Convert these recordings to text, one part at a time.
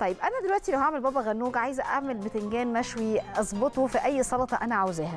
طيب انا دلوقتي لو هعمل بابا غنوج عايزه اعمل بتنجان مشوي اظبطه في اي سلطه انا عاوزاها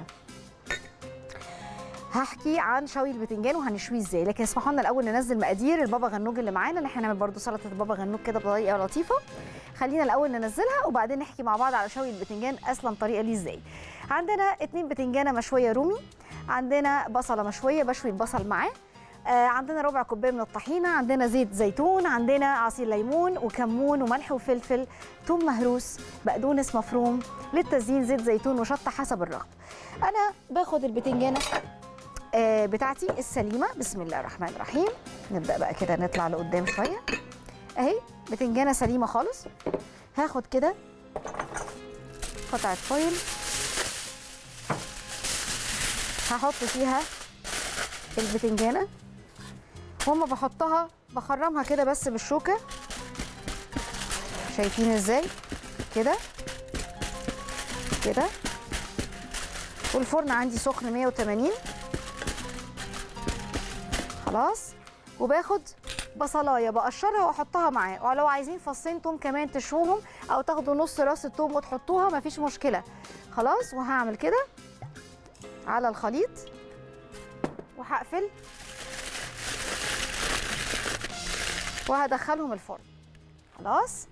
هحكي عن شوي البتنجان وهنشويه ازاي لكن اسمحوا لنا الاول ننزل مقادير البابا غنوج اللي معانا اللي احنا هنعمل برده سلطه البابا غنوج كده بطريقه لطيفه خلينا الاول ننزلها وبعدين نحكي مع بعض على شوي البتنجان اصلا طريقه ليه ازاي عندنا اتنين بتنجانه مشويه رومي عندنا بصله مشويه بشوي البصل معاه آه، عندنا ربع كوبايه من الطحينه عندنا زيت زيتون عندنا عصير ليمون وكمون وملح وفلفل ثوم مهروس بقدونس مفروم للتزيين زيت زيتون وشطه حسب الرغبه انا باخد البتنجانه آه، بتاعتي السليمه بسم الله الرحمن الرحيم نبدا بقى كده نطلع لقدام شويه اهي بتنجانه سليمه خالص هاخد كده قطعه فويل هحط فيها البتنجانه وما بحطها بخرمها كده بس بالشوكه شايفين ازاي كده كده والفرن عندي سخن 180 خلاص وباخد بصلايه بقشرها واحطها معاه ولو عايزين فصين توم كمان تشوهم او تاخدوا نص راس التوم وتحطوها مفيش مشكله خلاص وهعمل كده على الخليط وهقفل وهدخلهم الفرن خلاص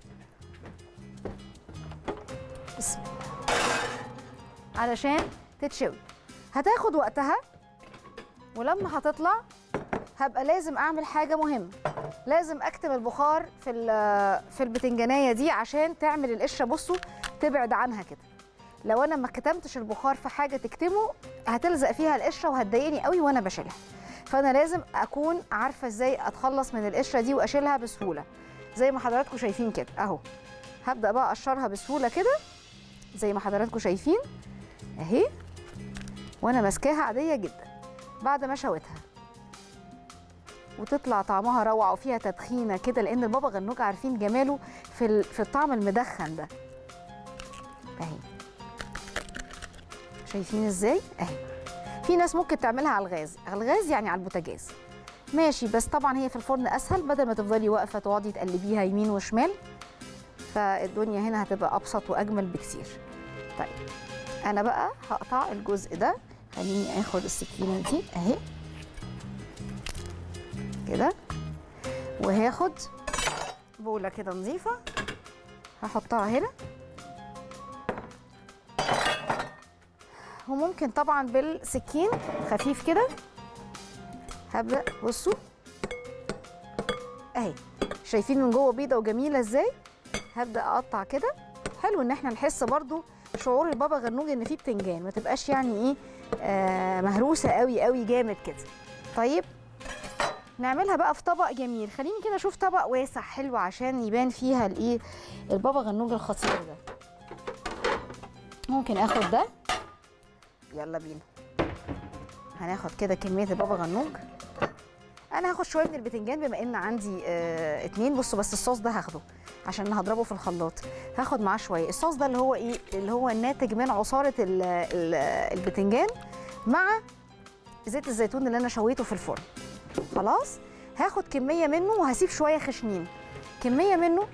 بسم الله علشان تتشوي هتاخد وقتها ولما هتطلع هبقى لازم اعمل حاجه مهمه لازم اكتم البخار في ال- في البتنجانيه دي عشان تعمل القشره بصوا تبعد عنها كده لو انا ما كتمتش البخار في حاجه تكتمه هتلزق فيها القشره وهتضايقني قوي وانا بشيلها فانا لازم اكون عارفه ازاي اتخلص من القشره دي واشيلها بسهوله زي ما حضراتكم شايفين كده اهو هبدا بقى اقشرها بسهوله كده زي ما حضراتكم شايفين اهي وانا ماسكاها عاديه جدا بعد ما شويتها وتطلع طعمها روعه وفيها تدخينه كده لان البابا غنوج عارفين جماله في ال- في الطعم المدخن ده اهي شايفين ازاي اهي في ناس ممكن تعملها على الغاز على الغاز يعني على البوتاجاز ماشي بس طبعا هي في الفرن اسهل بدل ما تفضلي واقفه تقعدي تقلبيها يمين وشمال فالدنيا هنا هتبقى ابسط واجمل بكتير طيب انا بقى هقطع الجزء ده خليني اخد السكينه دي اهي كده وهاخد بوله كده نظيفه هحطها هنا وممكن طبعا بالسكين خفيف كده هبدا بصوا اهي شايفين من جوه بيضه وجميله ازاي هبدا اقطع كده حلو ان احنا نحس برضو شعور البابا غنوج ان فيه بتنجان ما تبقاش يعني ايه آه مهروسه قوي قوي جامد كده طيب نعملها بقى في طبق جميل خليني كده اشوف طبق واسع حلو عشان يبان فيها الايه البابا غنوج الخطير ده ممكن اخد ده يلا بينا هناخد كده كميه البابا غنوج انا هاخد شويه من البتنجان بما ان عندي آه اتنين بصوا بس الصوص ده هاخده عشان هضربه في الخلاط هاخد معاه شويه الصوص ده اللي هو ايه اللي هو الناتج من عصاره ال ال البتنجان مع زيت الزيتون اللي انا شويته في الفرن خلاص هاخد كميه منه وهسيب شويه خشنين كميه منه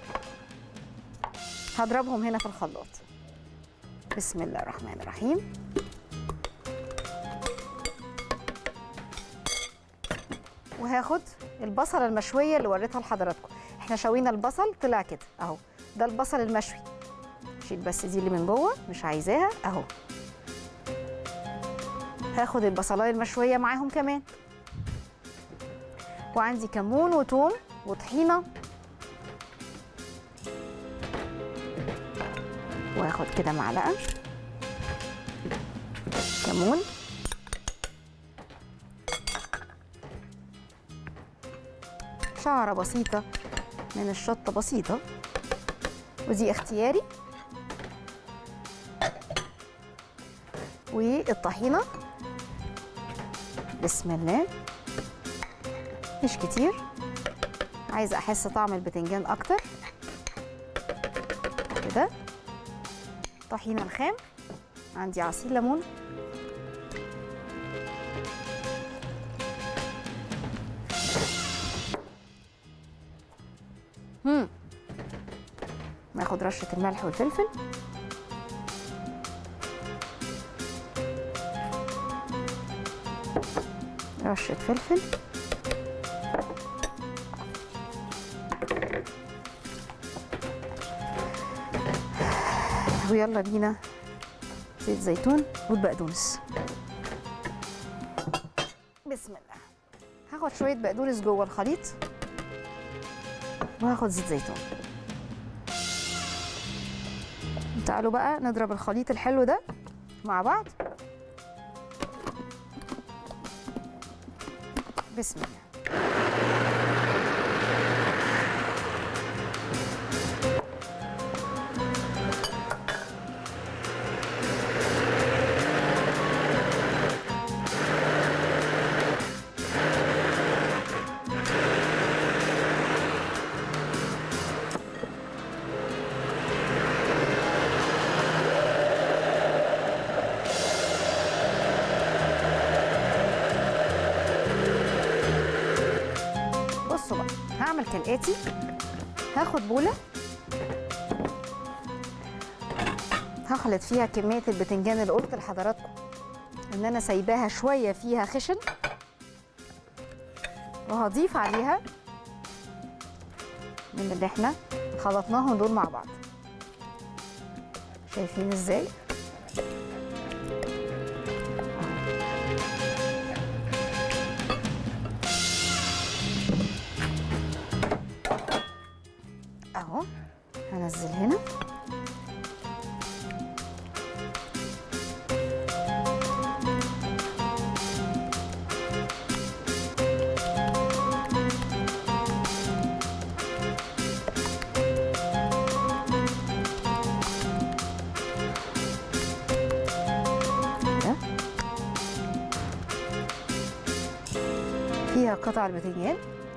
هضربهم هنا في الخلاط بسم الله الرحمن الرحيم وهاخد البصله المشويه اللي وريتها لحضراتكم احنا شوينا البصل طلع كده اهو ده البصل المشوي شيل بس دي اللي من جوه مش عايزاها اهو هاخد البصلايه المشويه معاهم كمان وعندي كمون وتوم وطحينه واخد كده معلقه كمون شعره بسيطه من الشطه بسيطه ودي اختياري والطحينه بسم الله مش كتير عايزه احس طعم البتنجان اكتر كده طحينه الخام عندي عصير ليمون مم. ناخد رشه الملح والفلفل رشه فلفل ويلا بينا زيت زيتون والبقدونس بسم الله هاخد شويه بقدونس جوه الخليط وهاخد زيت زيتون تعالوا بقى نضرب الخليط الحلو ده مع بعض بسم الله بصوا بقى هعمل كالاتي هاخد بوله هخلط فيها كميه البتنجان اللي قلت لحضراتكم ان انا سايباها شويه فيها خشن وهضيف عليها من اللي احنا خلطناهم دول مع بعض شايفين ازاي اهو هنزل هنا كده. فيها قطع البتنجان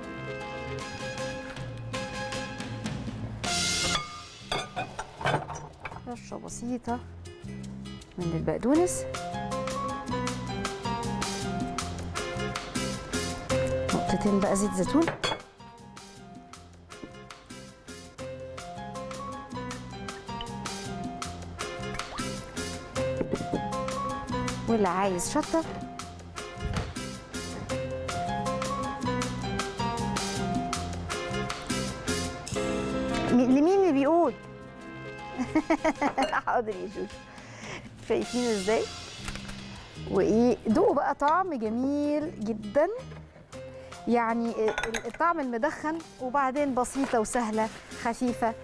رشه بسيطه من البقدونس نقطتين بقى زيت زيتون واللي عايز شطه مي- لمين اللي بيقول حاضر يا شوشو شايفين ازاي وايه دوقوا بقى طعم جميل جدا يعني ال- الطعم المدخن وبعدين بسيطه وسهله خفيفه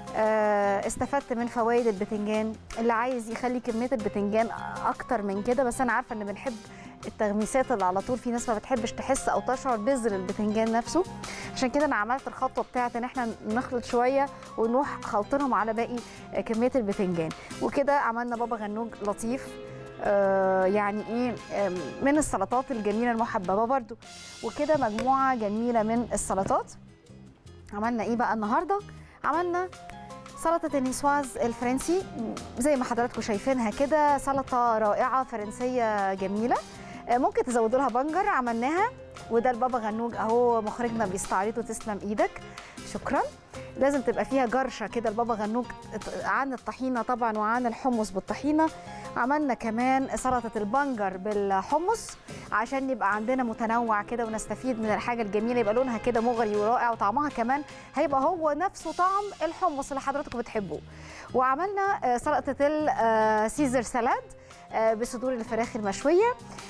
آه، استفدت من فوائد البتنجان اللي عايز يخلي كميه البتنجان اكتر من كده بس انا عارفه ان بنحب التغميسات اللي على طول في ناس ما بتحبش تحس او تشعر بذر البتنجان نفسه عشان كده انا عملت الخطوه بتاعت ان احنا نخلط شويه ونروح خلطينهم على باقي آه، كميه البتنجان وكده عملنا بابا غنوج لطيف آه، يعني ايه آم، من السلطات الجميله المحببه برضو وكده مجموعه جميله من السلطات عملنا ايه بقى النهارده عملنا سلطة النيسواز الفرنسي زي ما حضراتكم شايفينها كده سلطة رائعة فرنسية جميلة آه، ممكن تزودوا لها بنجر عملناها وده البابا غنوج اهو مخرجنا بيستعرضه تسلم ايدك شكرا لازم تبقى فيها جرشه كده البابا غنوج عن الطحينه طبعا وعن الحمص بالطحينه عملنا كمان سلطه البنجر بالحمص عشان يبقى عندنا متنوع كده ونستفيد من الحاجه الجميله يبقى لونها كده مغري ورائع وطعمها كمان هيبقى هو نفسه طعم الحمص اللي حضراتكم بتحبوه وعملنا آه، سلطه السيزر سالاد آه، بصدور الفراخ المشويه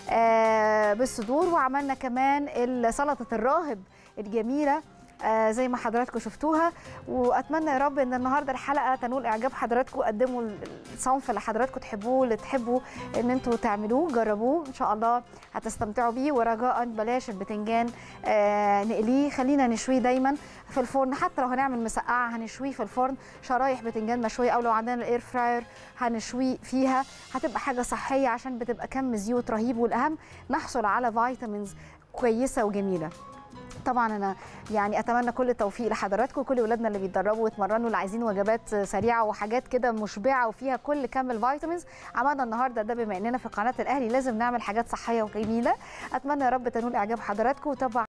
آه، بالصدور وعملنا كمان ال- سلطه الراهب الجميله آه، زي ما حضراتكم شفتوها واتمنى يا رب ان النهارده الحلقه تنول اعجاب حضراتكم قدموا الصنف اللي حضراتكم تحبوه اللي تحبوا ان انتوا تعملوه جربوه ان شاء الله هتستمتعوا بيه ورجاء بلاش البتنجان آه نقليه خلينا نشويه دايما في الفرن حتى لو هنعمل مسقعه هنشويه في الفرن شرايح بتنجان مشويه او لو عندنا الاير فراير هنشويه فيها هتبقى حاجه صحيه عشان بتبقى كم زيوت رهيب والاهم نحصل على فيتامينز كويسه وجميله طبعا انا يعني اتمنى كل التوفيق لحضراتكم وكل ولادنا اللي بيتدربوا ويتمرنوا اللي عايزين وجبات سريعه وحاجات كده مشبعه وفيها كل كم الفيتامينز عملنا النهارده ده بما اننا في قناه الاهلي لازم نعمل حاجات صحيه وجميله اتمنى يا رب تنول اعجاب حضراتكم وطبعا